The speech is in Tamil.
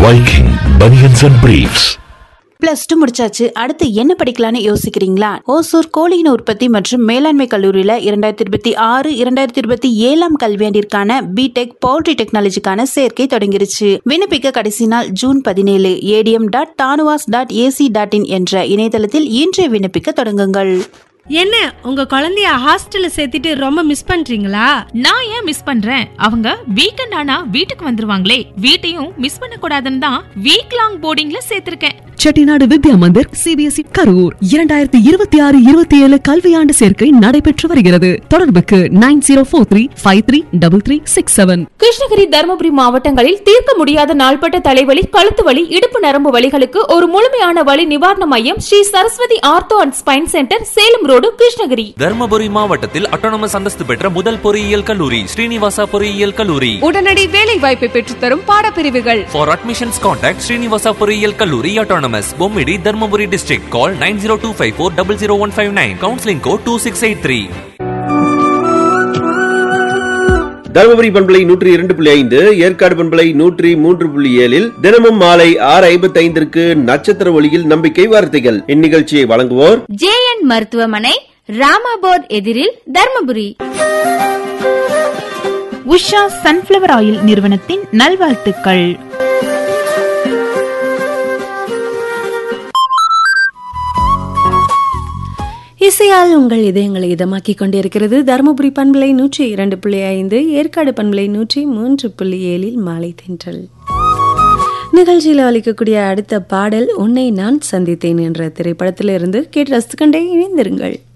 Viking Bunions and Briefs. Plus two முடிச்சாச்சு அடுத்து என்ன படிக்கலாம்னு யோசிக்கிறீங்களா ஓசூர் கோழியின உற்பத்தி மற்றும் மேலாண்மை கல்லூரியில இரண்டாயிரத்தி இருபத்தி ஆறு இரண்டாயிரத்தி இருபத்தி ஏழாம் கல்வியாண்டிற்கான பிடெக் பவுல்ட்ரி டெக்னாலஜிக்கான சேர்க்கை தொடங்கிருச்சு விண்ணப்பிக்க கடைசி நாள் ஜூன் பதினேழு ADM dot TANUVAS dot AC dot in என்ற இணையதளத்தில் இன்றே விண்ணப்பிக்க தொடங்குங்கள் என்ன உங்க குழந்தைய ஹாஸ்டல்ல சேர்த்துட்டு ரொம்ப மிஸ் பண்றீங்களா நான் ஏன் மிஸ் பண்றேன் அவங்க வீக்கெண்ட் ஆனா வீட்டுக்கு வந்துருவாங்களே வீட்டையும் மிஸ் பண்ண கூடாதுன்னு தான் வீக் லாங் போர்டிங்ல சேர்த்திருக்கேன் செட்டிநாடு வித்யா மந்திர் சிபிஎஸ்இ கரூர் இரண்டாயிரத்தி இருபத்தி ஆறு இருபத்தி ஏழு கல்வியாண்டு சேர்க்கை நடைபெற்று வருகிறது தொடர்புக்கு nine zero four three five three double three six seven Krishnagiri Dharmapuri மாவட்டங்களில் தீர்க்க முடியாத நாள்பட்ட தலைவலி கழுத்து வலி இடுப்பு நரம்பு வலிகளுக்கு ஒரு முழுமையான வலி நிவாரண மையம் Sri Saraswathi ortho and spine centre Salem road Krishnagiri Dharmapuri மாவட்டத்தில் அட்டானமஸ் அந்தஸ்து பெற்ற முதல் பொறியியல் கல்லூரி ஸ்ரீனிவாசா பொறியியல் கல்லூரி உடனடி வேலை வாய்ப்பை பெற்றுத்தரும் பாடப்பிரிவுகள் For admissions contact Srinivasa பொறியியல் கல்லூரி autonomous Bommidi Dharmapuri district call 9025400159 counseling code 2683 Dharmapuri பண்பலை நூற்றி இரண்டு புள்ளி ஐந்து ஏற்காடு பண்பலை நூற்றி மூன்று புள்ளி ஏழில் தினமும் மாலை ஆறு ஐம்பத்தி ஐந்திற்கு நட்சத்திர ஒளியில் நம்பிக்கை வார்த்தைகள் இந்நிகழ்ச்சியை வழங்குவோர் ஜேஎன் மருத்துவமனை ராமாபோர்ட் எதிரில் தர்மபுரி உஷா சன்ஃபிளவர் ஆயில் நிறுவனத்தின் நல்வாழ்த்துக்கள் இசையால் உங்கள் இதயங்களை இதமாக்கிக் கொண்டிருக்கிறது தருமபுரி பண்பலை நூற்றி இரண்டு புள்ளி ஐந்து ஏற்காடு பண்பலை நூற்றி மூன்று புள்ளி ஏழில் மாலை தென்றல் நிகழ்ச்சியில் அளிக்கக்கூடிய அடுத்த பாடல் உன்னை நான் சந்தித்தேன் என்ற திரைப்படத்திலிருந்து கேட்டு ரசித்துக்கொண்டே இணைந்திருங்கள்